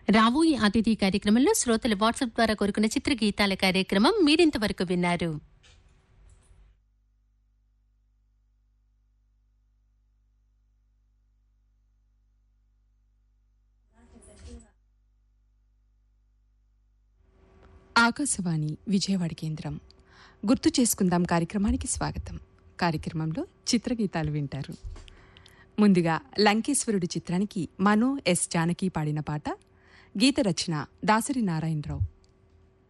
రాబోయే అతిథి కార్యక్రమంలో శ్రోతలు వాట్సాప్ ద్వారా కోరుకున్న చిత్ర గీతాల కార్యక్రమం మీరింతవరకు విన్నారు ఆకాశవాణి విజయవాడ కేంద్రం గుర్తు చేసుకుందాం కార్యక్రమానికి స్వాగతం కార్యక్రమంలో చిత్రగీతాలు వింటారు ముందుగా లంకేశ్వరుడు చిత్రానికి మనో ఎస్ జానకి పాడిన పాట గీత రచన దాసరి నారాయణరావు